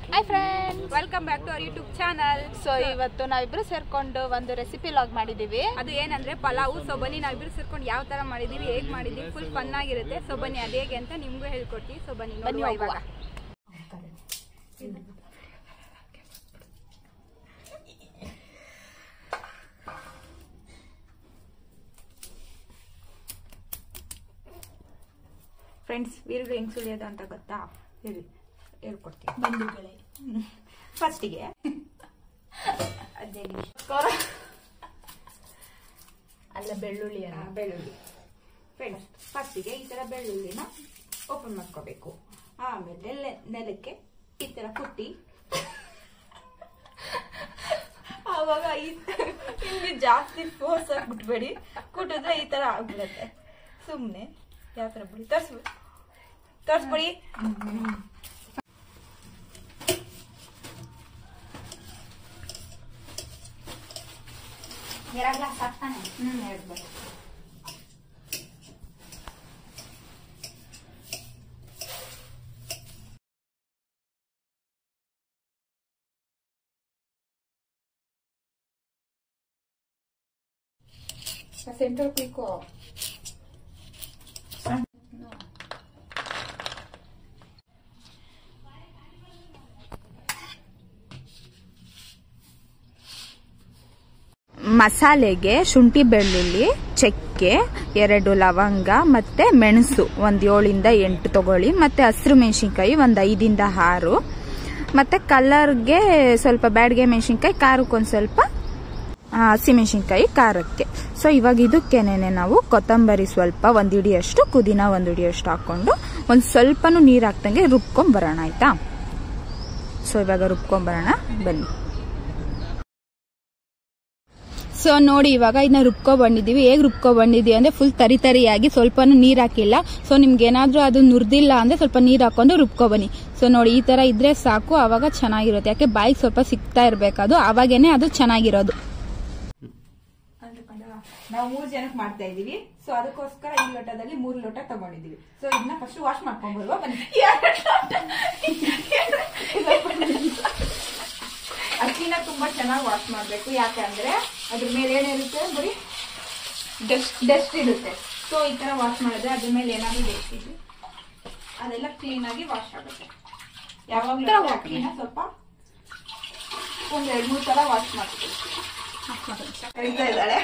Hi friends welcome back to our YouTube channel so ಇವತ್ತು ನಾವಿಬ್ರು ಸೇರ್ಕೊಂಡು ಒಂದು ರೆಸಿಪಿ ಲಾಗ್ ಮಾಡಿದೀವಿ ಅದು ಏನಂದ್ರೆ ಪಲಾವು ಸೊ ಬನ್ನಿ ನಾವಿಬ್ರು ಸೇರ್ಕೊಂಡು ಯಾವ ತರ ಮಾಡಿದೀವಿ ಹೇಗ್ ಮಾಡಿದೀವಿ ಫುಲ್ ಫನ್ ಆಗಿರುತ್ತೆ ಸೊ ಬನ್ನಿ ಅದು ಹೇಗೆ ಅಂತ ನಿಮ್ಗೂ ಹೇಳ್ಕೊಡ್ತೀವಿ ಸೊ ಬನ್ನಿ ಬನ್ನಿ ನೋಡುವ ಹೋಗುವ. ಇವಾಗ ಫ್ರೆಂಡ್ಸ್ ವೀರ್ಗೆ ಹೆಂಗ್ ಸುಳಿಯೋದು ಅಂತ ಗೊತ್ತಾ ಹೇಳಿ ಹೇಳ್ಕೊಡ್ತೀನಿ ಬಂಧುಗಳೇ ಫಸ್ಟಿಗೆ ಹದಿನೈದು ನಿಮಿಷ ಅಲ್ಲ ಬೆಳ್ಳುಳ್ಳಿ ಆ, ಬೆಳ್ಳುಳ್ಳಿ ಫ್ರೆಂಡ್ಸ್ ಫಸ್ಟಿಗೆ ಈ ತರ ಬೆಳ್ಳುಳ್ಳಿನ ಓಪನ್ ಮಾಡ್ಕೋಬೇಕು ಆಮೇಲೆ ಲೆ- ನೆಲಕ್ಕೆ ಈ ತರ ಕುಟ್ಟಿ ಆವಾಗ ಈ ನಿಮ್ಗೆ ಜಾಸ್ತಿ ಫೋರ್ಸ್ ಬಿಟ್ಬೇಡಿ ಕುಟ್ಟಿದ್ರೆ ಈ ತರ ಆಗ್ಬಿಡುತ್ತೆ ಸುಮ್ನೆ ಯಾವ ತರ ಬಿಡಿ ತರ್ಸ್ಬಿಡಿ ತರ್ಸ್ಬಿಡಿ ಎರಡು ಗ್ಲಾಸ್ ಹಾಕ್ತಾನೆ ಹ್ಮ್ ಎರಡು ಗ್ಲಾಸ್ ಸೆಂಟರ್ ಕುಯ್ಕೋ ಮಸಾಲೆಗೆ ಶುಂಠಿ ಬೆಳ್ಳುಳ್ಳಿ ಚಕ್ಕೆ ಎರಡು ಲವಂಗ ಮತ್ತೆ ಮೆಣಸು ಒಂದು ಏಳಿಂದ ಎಂಟು ತಗೊಳ್ಳಿ ಮತ್ತೆ ಹಸಿರು ಮೆಣಸಿನ್ಕಾಯಿ ಒಂದು ಐದಿಂದ ಆರು ಮತ್ತೆ ಕಲರ್ಗೆ ಸ್ವಲ್ಪ ಬ್ಯಾಡ್ಗೆ ಮೆಣಸಿನ್ಕಾಯಿ ಖಾರಕ್ಕೊಂದು ಸ್ವಲ್ಪ ಹಸಿಮೆಣಸಿನ್ಕಾಯಿ ಖಾರಕ್ಕೆ ಸೊ ಇವಾಗ ಇದಕ್ಕೇನೆ ನಾವು ಕೊತ್ತಂಬರಿ ಸ್ವಲ್ಪ ಒಂದು ಇಡಿಯಷ್ಟು ಪುದೀನ ಒಂದು ಇಡಿಯಷ್ಟು ಹಾಕೊಂಡು ಒಂದು ಸ್ವಲ್ಪನೂ ನೀರು ಹಾಕ್ದಂಗೆ ರುಬ್ಕೊಂಬರೋಣ ಆಯ್ತಾ ಸೊ ಇವಾಗ ರುಬ್ಕೊಂಬರೋಣ ಬನ್ನಿ ಸೊ ನೋಡಿ ಇವಾಗ ಇದನ್ನ ರುಬ್ಕೊ ಬಂದಿದೀವಿ ಹೇಗೆ ರುಬ್ಕೊ ಬಂದಿದೀವಿ ಅಂದ್ರೆ ಫುಲ್ ತರಿ ತರಿಯಾಗಿ ಸ್ವಲ್ಪನೂ ನೀರ್ ಹಾಕಿಲ್ಲ ಸೊ ನಿಮ್ಗೆ ಏನಾದ್ರೂ ಅದು ನುರ್ದಿಲ್ಲ ಅಂದ್ರೆ ಸ್ವಲ್ಪ ನೀರ್ ಹಾಕೊಂಡು ರುಬ್ಕೊ ಬನ್ನಿ ಸೊ ನೋಡಿ ಈ ತರ ಇದ್ರೆ ಸಾಕು ಅವಾಗ ಚೆನ್ನಾಗಿರುತ್ತೆ ಯಾಕೆ ಬಾಯಿಗೆ ಸ್ವಲ್ಪ ಸಿಗ್ತಾ ಇರ್ಬೇಕದು ಅವಾಗೇನೆ ಅದು ಚೆನ್ನಾಗಿರೋದು ಅಂದ್ಕೊಂಡ ನಾವು ಮೂರ್ ಜನಕ್ಕೆ ಮಾಡ್ತಾ ಇದೀವಿ ಸೊ ಅದಕ್ಕೋಸ್ಕರ ಈ ಲೋಟದಲ್ಲಿ ಮೂರು ಲೋಟ ತಗೊಂಡಿದೀವಿ ಸೊ ಇದನ್ನ ಫಸ್ಟ್ ವಾಶ್ ಮಾಡ್ಕೊಂಡ್ಬಲ್ವಾ ಬನ್ನಿ ಅಕ್ಕಿನ ತುಂಬಾ ಚೆನ್ನಾಗಿ ವಾಶ್ ಮಾಡ್ಬೇಕು ಯಾಕಂದ್ರೆ ಅದ್ರ ಮೇಲೆ ಏನಿರುತ್ತೆ ಬರೀ ಡಸ್ಟ್ ಡಸ್ಟ್ ಇರುತ್ತೆ ಸೊ ಈ ತರ ವಾಶ್ ಮಾಡಿದ್ರೆ ಅದ್ರ ಮೇಲೆ ಏನಾದ್ರು ಡಸ್ಟ್ ಇದೆ ಅದೆಲ್ಲ ಕ್ಲೀನ್ ಆಗಿ ವಾಶ್ ಆಗುತ್ತೆ ಯಾವಾಗಲೂ ಅಕ್ಕಿನ ಸ್ವಲ್ಪ ಒಂದ್ ಎರಡ್ ಮೂರ್ ಸಲ ವಾಶ್ ಮಾಡ್ತೀವಿ ಕರೀತಾ ಇದ್ದಾಳೆ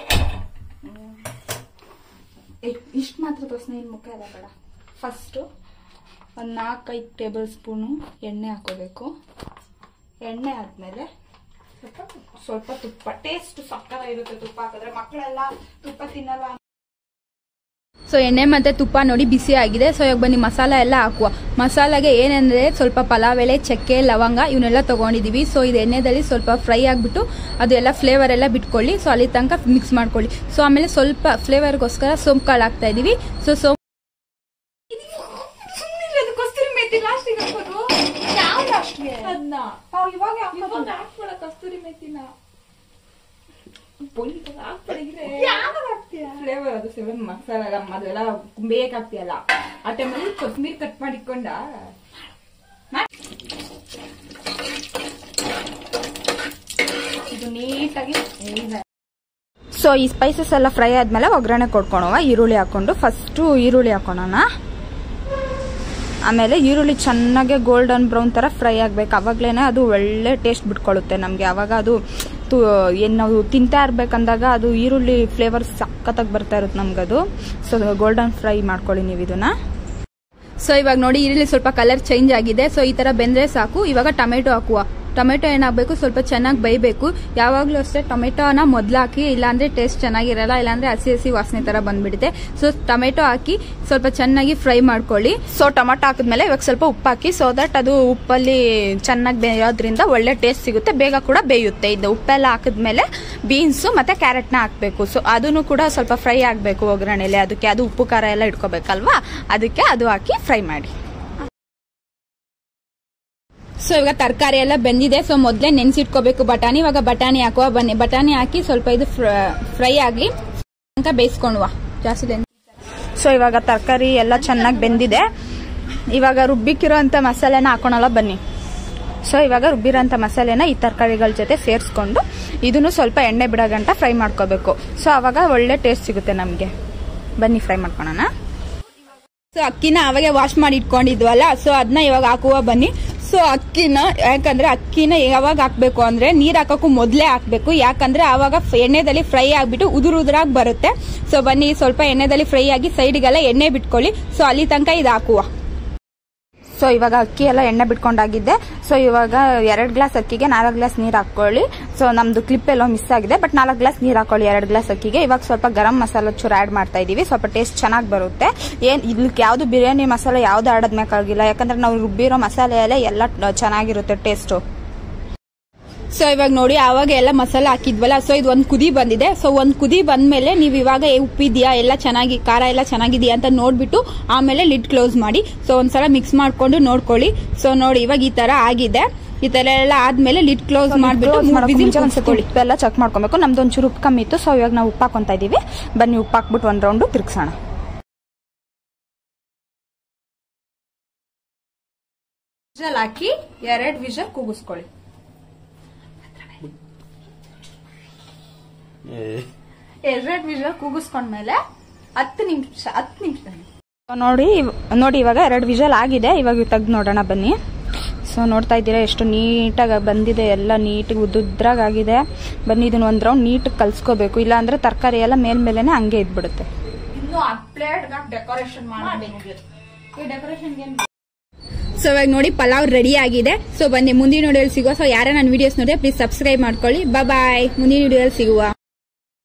ಇಷ್ಟು ಮಾತ್ರ ತೋರಿಸ್ನ ಇನ್ನು ಮುಖ ಎಲ್ಲ ಬೇಡ ಫಸ್ಟು ಒಂದು ನಾಲ್ಕೈದು ಟೇಬಲ್ ಸ್ಪೂನು ಎಣ್ಣೆ ಹಾಕೋಬೇಕು ಎಣ್ಣೆ ಆದ್ಮೇಲೆ ಸ್ವಲ್ಪ ತುಪ್ಪ ಟೇಸ್ಟ್ ಸಕ್ಕತ್ತಾಗಿರುತ್ತೆ ತುಪ್ಪ ಹಾಕಿದ್ರೆ ಮಕ್ಕಳೆಲ್ಲ ತುಪ್ಪ ತಿನ್ನಲ್ಲ ಸೊ ಎಣ್ಣೆ ಮತ್ತೆ ತುಪ್ಪ ನೋಡಿ ಬಿಸಿ ಆಗಿದೆ ಸೊ ಇವಾಗ ಬನ್ನಿ ಮಸಾಲ ಎಲ್ಲ ಹಾಕುವ ಮಸಾಲಾಗೆ ಏನಂದ್ರೆ ಸ್ವಲ್ಪ ಪಲಾವ್ ಎಲೆ ಚಕ್ಕೆ ಲವಂಗ ಇವನ್ನೆಲ್ಲ ತಗೊಂಡಿದೀವಿ ಸೊ ಇದು ಎಣ್ಣೆದಲ್ಲಿ ಸ್ವಲ್ಪ ಫ್ರೈ ಆಗಿಬಿಟ್ಟು ಅದು ಎಲ್ಲ ಫ್ಲೇವರ್ ಎಲ್ಲ ಬಿಟ್ಕೊಳ್ಳಿ ಸೊ ಅಲ್ಲಿ ತನಕ ಮಿಕ್ಸ್ ಮಾಡ್ಕೊಳ್ಳಿ ಸೊ ಆಮೇಲೆ ಸ್ವಲ್ಪ ಫ್ಲೇವರ್ಗೋಸ್ಕರ ಸೋಂಪು ಕಾಳು ಹಾಕ್ತಾ ಇದೀವಿ ಸೊ ಸೋಂಪು ಕಸ್ತೂರಿ ಮೇಥಿ ಲಾಸ್ಟಿಗೆ ಹಾಕೋದು ಯಾವ ಲಾಸ್ಟ್ಗೆ ಅದನ್ನ ಇವಾಗ ಇವಾಗ ಹಾಕ್ಬೇಡ ಕಸ್ತೂರಿ ಮೇಥಿನ ಫ್ಲೇವರ್ ಅದು ಸೆವೆನ್ ಮಸಾಲ ಅದೆಲ್ಲ ಬೇಕಾಗ್ತಿಯಲ್ಲ ಆ ಟೈಮಲ್ಲಿ ಕೊತ್ತಂಬರಿ ಕಟ್ ಮಾಡಿಕೊಂಡ ಇದು ನೀಟಾಗಿ ಸೊ ಈ ಸ್ಪೈಸಸ್ ಎಲ್ಲ ಫ್ರೈ ಆದ್ಮೇಲೆ ಒಗ್ಗರಣೆ ಕೊಡ್ಕೊಳುವ ಈರುಳ್ಳಿ ಹಾಕೊಂಡು ಫಸ್ಟು ಈರುಳ್ಳಿ ಹಾಕೋಣ ಆಮೇಲೆ ಈರುಳ್ಳಿ ಚೆನ್ನಾಗೆ ಗೋಲ್ಡನ್ ಬ್ರೌನ್ ತರ ಫ್ರೈ ಆಗ್ಬೇಕು ಅವಾಗ್ಲೇನೆ ಅದು ಒಳ್ಳೆ ಟೇಸ್ಟ್ ಬಿಟ್ಕೊಳ್ಳುತ್ತೆ ನಮಗೆ ಅವಾಗ ಅದು ತು- ಏನ್ ನಾವು ತಿಂತಾ ಇರ್ಬೇಕಂದಾಗ ಅದು ಈರುಳ್ಳಿ ಫ್ಲೇವರ್ ಸಖತ್ತಾಗಿ ಬರ್ತಾ ಇರುತ್ತೆ ನಮ್ಗದು ಸೊ ಗೋಲ್ಡನ್ ಫ್ರೈ ಮಾಡ್ಕೊಳ್ಳಿ ನೀವು ಇದನ್ನ ಸೊ ಇವಾಗ ನೋಡಿ ಈರುಳ್ಳಿ ಸ್ವಲ್ಪ ಕಲರ್ ಚೇಂಜ್ ಆಗಿದೆ ಸೊ ಈ ತರ ಬೆಂದ್ರೆ ಸಾಕು ಇವಾಗ ಟೊಮೆಟೊ ಹಾಕುವ ಟೊಮೆಟೊ ಏನಾಗಬೇಕು ಸ್ವಲ್ಪ ಚೆನ್ನಾಗಿ ಬೇಯಬೇಕು ಯಾವಾಗಲೂ ಅಷ್ಟೇ ಟೊಮೆಟೊನ ಮೊದ್ಲು ಹಾಕಿ ಇಲ್ಲಾಂದ್ರೆ ಟೇಸ್ಟ್ ಚೆನ್ನಾಗಿರಲ್ಲ ಇಲ್ಲಾಂದ್ರೆ ಹಸಿ ಹಸಿ ವಾಸನೆ ತರ ಬಂದ್ಬಿಡುತ್ತೆ ಸೊ ಟೊಮೆಟೊ ಹಾಕಿ ಸ್ವಲ್ಪ ಚೆನ್ನಾಗಿ ಫ್ರೈ ಮಾಡ್ಕೊಳ್ಳಿ ಸೊ ಟೊಮೆಟೊ ಹಾಕಿದ್ಮೇಲೆ ಇವಾಗ ಸ್ವಲ್ಪ ಉಪ್ಪು ಹಾಕಿ ಸೊ ದಟ್ ಅದು ಉಪ್ಪಲ್ಲಿ ಚೆನ್ನಾಗಿ ಬೇಯೋದ್ರಿಂದ ಒಳ್ಳೆ ಟೇಸ್ಟ್ ಸಿಗುತ್ತೆ ಬೇಗ ಕೂಡ ಬೇಯುತ್ತೆ ಇದು ಉಪ್ಪೆಲ್ಲ ಹಾಕಿದ್ಮೇಲೆ ಬೀನ್ಸು ಮತ್ತೆ ಕ್ಯಾರೆಟ್ನ ಹಾಕಬೇಕು ಸೊ ಅದನ್ನು ಕೂಡ ಸ್ವಲ್ಪ ಫ್ರೈ ಆಗಬೇಕು ಒಗ್ಗರಣೆಲೆ ಅದಕ್ಕೆ ಅದು ಉಪ್ಪು ಖಾರ ಎಲ್ಲ ಇಟ್ಕೋಬೇಕಲ್ವಾ ಅದಕ್ಕೆ ಅದು ಹಾಕಿ ಫ್ರೈ ಮಾಡಿ ಸೊ ಇವಾಗ ತರಕಾರಿ ಎಲ್ಲ ಬೆಂದಿದೆ ಸೊ ಮೊದಲೇ ನೆನ್ಸಿಟ್ಕೋಬೇಕು ಬಟಾಣಿ ಇವಾಗ ಬಟಾಣಿ ಹಾಕುವ ಬನ್ನಿ ಬಟಾಣಿ ಹಾಕಿ ಸ್ವಲ್ಪ ಇದು ಫ್ರೈ ಆಗಲಿ ತನಕ ಬೇಯಿಸ್ಕೊಂಡ್ವಾ ಜಾಸ್ತಿ ಸೊ ಇವಾಗ ತರಕಾರಿ ಎಲ್ಲ ಚೆನ್ನಾಗಿ ಬೆಂದಿದೆ ಇವಾಗ ರುಬ್ಬಿಕ್ಕಿರೋ ಅಂತ ಮಸಾಲೆನ ಹಾಕೊಳಲ್ಲ ಬನ್ನಿ ಸೊ ಇವಾಗ ರುಬ್ಬಿರೋಂಥ ಮಸಾಲೆನ ಈ ತರಕಾರಿಗಳ ಜೊತೆ ಸೇರಿಸ್ಕೊಂಡು ಇದನ್ನು ಸ್ವಲ್ಪ ಎಣ್ಣೆ ಬಿಡೋ ಗಂಟ ಫ್ರೈ ಮಾಡ್ಕೋಬೇಕು ಸೊ ಅವಾಗ ಒಳ್ಳೆ ಟೇಸ್ಟ್ ಸಿಗುತ್ತೆ ನಮಗೆ ಬನ್ನಿ ಫ್ರೈ ಮಾಡ್ಕೊಳೋಣ ಸೊ ಅಕ್ಕಿನ ಅವಾಗೆ ವಾಶ್ ಮಾಡಿ ಇಟ್ಕೊಂಡಿದ್ವಲ್ಲ ಸೊ ಅದನ್ನ ಇವಾಗ ಹಾಕುವ ಬನ್ನಿ ಸೊ ಅಕ್ಕಿನ ಯಾಕಂದ್ರೆ ಅಕ್ಕಿನ ಯಾವಾಗ ಹಾಕ್ಬೇಕು ಅಂದ್ರೆ ನೀರ್ ಹಾಕಕ್ಕೂ ಮೊದಲೇ ಹಾಕ್ಬೇಕು ಯಾಕಂದ್ರೆ ಆವಾಗ ಫ- ಎಣ್ಣೆದಲ್ಲಿ ಫ್ರೈ ಆಗ್ಬಿಟ್ಟು ಉದುರು ಉದುರಾಗಿ ಬರುತ್ತೆ ಸೊ ಬನ್ನಿ ಸ್ವಲ್ಪ ಎಣ್ಣೆದಲ್ಲಿ ಫ್ರೈ ಆಗಿ ಸೈಡ್ಗೆಲ್ಲ ಎಣ್ಣೆ ಬಿಟ್ಕೊಳ್ಳಿ ಸೊ ಅಲ್ಲಿ ತನಕ ಇದು ಹಾಕುವ ಸೊ ಇವಾಗ ಅಕ್ಕಿ ಎಲ್ಲ ಎಣ್ಣೆ ಬಿಟ್ಕೊಂಡಾಗಿದ್ದೆ ಸೊ ಇವಾಗ ಎರಡು ಗ್ಲಾಸ್ ಅಕ್ಕಿಗೆ ನಾಲ್ಕು ಗ್ಲಾಸ್ ನೀರು ಹಾಕೊಳ್ಳಿ ಸೊ ನಮ್ದು ಕ್ಲಿಪ್ ಎಲ್ಲೋ ಮಿಸ್ ಆಗಿದೆ ಬಟ್ ನಾಲ್ಕು ಗ್ಲಾಸ್ ನೀರು ಹಾಕೊಳ್ಳಿ ಎರಡು ಗ್ಲಾಸ್ ಅಕ್ಕಿಗೆ ಇವಾಗ ಸ್ವಲ್ಪ ಗರಂ ಮಸಾಲ ಚೂರು ಆ್ಯಡ್ ಮಾಡ್ತಾ ಇದೀವಿ ಸ್ವಲ್ಪ ಟೇಸ್ಟ್ ಚೆನ್ನಾಗಿ ಬರುತ್ತೆ ಏನ್ ಇದಕ್ಕೆ ಯಾವುದು ಬಿರಿಯಾನಿ ಮಸಾಲೆ ಯಾವ್ದು ಆಡೋದ್ ಬೇಕಾಗಿಲ್ಲ ಯಾಕಂದ್ರೆ ನಾವು ರುಬ್ಬಿರೋ ಮಸಾಲೆ ಎಲ್ಲ ಎಲ್ಲ ಚೆನ್ನಾಗಿರುತ್ತೆ ಟೇಸ್ಟು ಸೊ ಇವಾಗ ನೋಡಿ ಆವಾಗ ಎಲ್ಲ ಮಸಾಲ ಹಾಕಿದ್ವಲ್ಲ ಸೊ ಇದು ಒಂದ್ ಕುದಿ ಬಂದಿದೆ ಸೊ ಒಂದ್ ಕುದಿ ಬಂದ್ಮೇಲೆ ನೀವು ಇವಾಗ ಏ ಉಪ್ಪಿದ್ಯಾ ಎಲ್ಲ ಚೆನ್ನಾಗಿ ಖಾರ ಎಲ್ಲ ಚೆನ್ನಾಗಿದೆಯಾ ಅಂತ ನೋಡ್ಬಿಟ್ಟು ಆಮೇಲೆ ಲಿಡ್ ಕ್ಲೋಸ್ ಮಾಡಿ ಸೊ ಒಂದ್ಸಲ ಮಿಕ್ಸ್ ಮಾಡ್ಕೊಂಡು ನೋಡ್ಕೊಳ್ಳಿ ಸೊ ನೋಡಿ ಇವಾಗ ಈ ತರ ಆಗಿದೆ ಈ ತರ ಎಲ್ಲ ಆದ್ಮೇಲೆ ಲಿಡ್ ಕ್ಲೋಸ್ ಮಾಡ್ಬಿಟ್ಟು ಮೂರ್ ವಿಸಿಲ್ ಕೂಗ್ಸ್ಕೊಳ್ಳಿ. ಉಪ್ಪೆಲ್ಲ ಚೆಕ್ ಮಾಡ್ಕೊಬೇಕು ನಮ್ದು ಒಂಚೂರು ಉಪ್ಪು ಕಮ್ಮಿ ಇತ್ತು ಸೊ ಇವಾಗ ನಾವು ಉಪ್ಪು ಹಾಕೊಂತ ಇದೀವಿ ಬನ್ನಿ ಉಪ್ಪು ಹಾಕ್ಬಿಟ್ಟು ಒಂದ್ ರೌಂಡು ತಿರ್ಗ್ಸೋಣ ವಿಷಲ್ ಹಾಕಿ ಎರಡ್ ವಿಷಲ್ ಕೂಗಿಸ್ಕೊಳ್ಳಿ ಎರಡ್ ವಿಷಲ್ ಕೂಗಿಸ್ಕೊಂಡ್ಮೇಲೆ ಹತ್ತು ನಿಮಿಷ ಹತ್ತು ನಿಮಿಷ ನೋಡಿ ಇವ್- ನೋಡಿ ಇವಾಗ ಎರಡು ವಿಷಲ್ ಆಗಿದೆ ಇವಾಗ ತೆಗ್ದು ನೋಡೋಣ ಬನ್ನಿ ಸೊ ನೋಡ್ತಾ ಇದ್ದೀರಾ ಎಷ್ಟು ನೀಟಾಗಿ ಬಂದಿದೆ ಎಲ್ಲ ನೀಟಾಗಿ ಉದ್ದುದ್ರಾಗ್ ಆಗಿದೆ ಬನ್ನಿ ಇದನ್ನ ಒಂದ್ ರೌಂಡ್ ನೀಟಾಗಿ ಕಲ್ಸ್ಕೋಬೇಕು ಇಲ್ಲಾಂದ್ರೆ ತರಕಾರಿ ಎಲ್ಲ ಮೇಲ್ಮೇಲೆನೆ ಹಂಗೆ ಇದ್ಬಿಡುತ್ತೆ ಇನ್ನು ಆ ಪ್ಲೇಟ್ ಡೆಕೋರೇಷನ್ ಮಾಡಬೇಕು ಈ ಡೆಕೋರೇಷನ್ಗೆ ಸೊ ಇವಾಗ ನೋಡಿ ಪಲಾವ್ ರೆಡಿ ಆಗಿದೆ ಸೊ ಬನ್ನಿ ಮುಂದಿನ ವಿಡಿಯೋಲಿ ಸಿಗುವ ಸೊ ಯಾರೇ ನನ್ನ ವಿಡಿಯೋಸ್ ನೋಡಿ ಪ್ಲೀಸ್ ಸಬ್ಸ್ಕ್ರೈಬ್ ಮಾಡ್ಕೊಳ್ಳಿ ಬಾಯ್ ಮುಂದಿನ ವಿಡಿಯೋಲಿ ಸಿಗುವ